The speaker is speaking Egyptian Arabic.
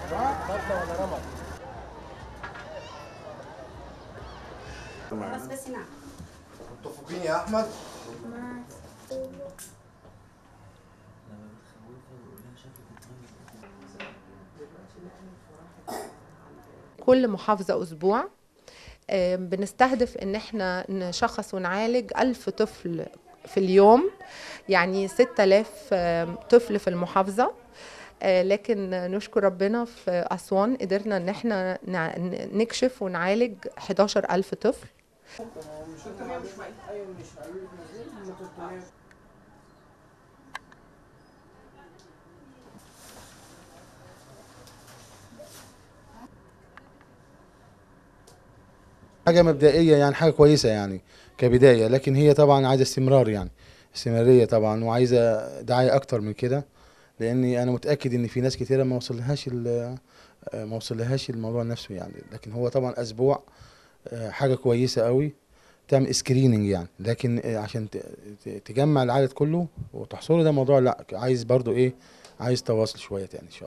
بس بس نعم متفقين يا احمد كل محافظة أسبوع آه، بنستهدف إن احنا نشخص ونعالج ألف طفل في اليوم يعني 6000 آه، طفل في المحافظة آه، لكن نشكر ربنا في أسوان قدرنا إن احنا نع- نكشف ونعالج 11000 طفل حاجة مبدئية يعني حاجة كويسة يعني كبداية لكن هي طبعا عايزة استمرار يعني استمرارية طبعا وعايزة دعاية أكتر من كده لأني أنا متأكد إن في ناس كتيرة ما وصلهاش ال- ما وصلهاش الموضوع نفسه يعني لكن هو طبعا أسبوع آه، حاجة كويسة قوي تعمل سكريننج يعني لكن آه، عشان ت- ت- تجمع العدد كله وتحصره ده موضوع لا عايز برضو إيه عايز تواصل شوية تاني إن شاء الله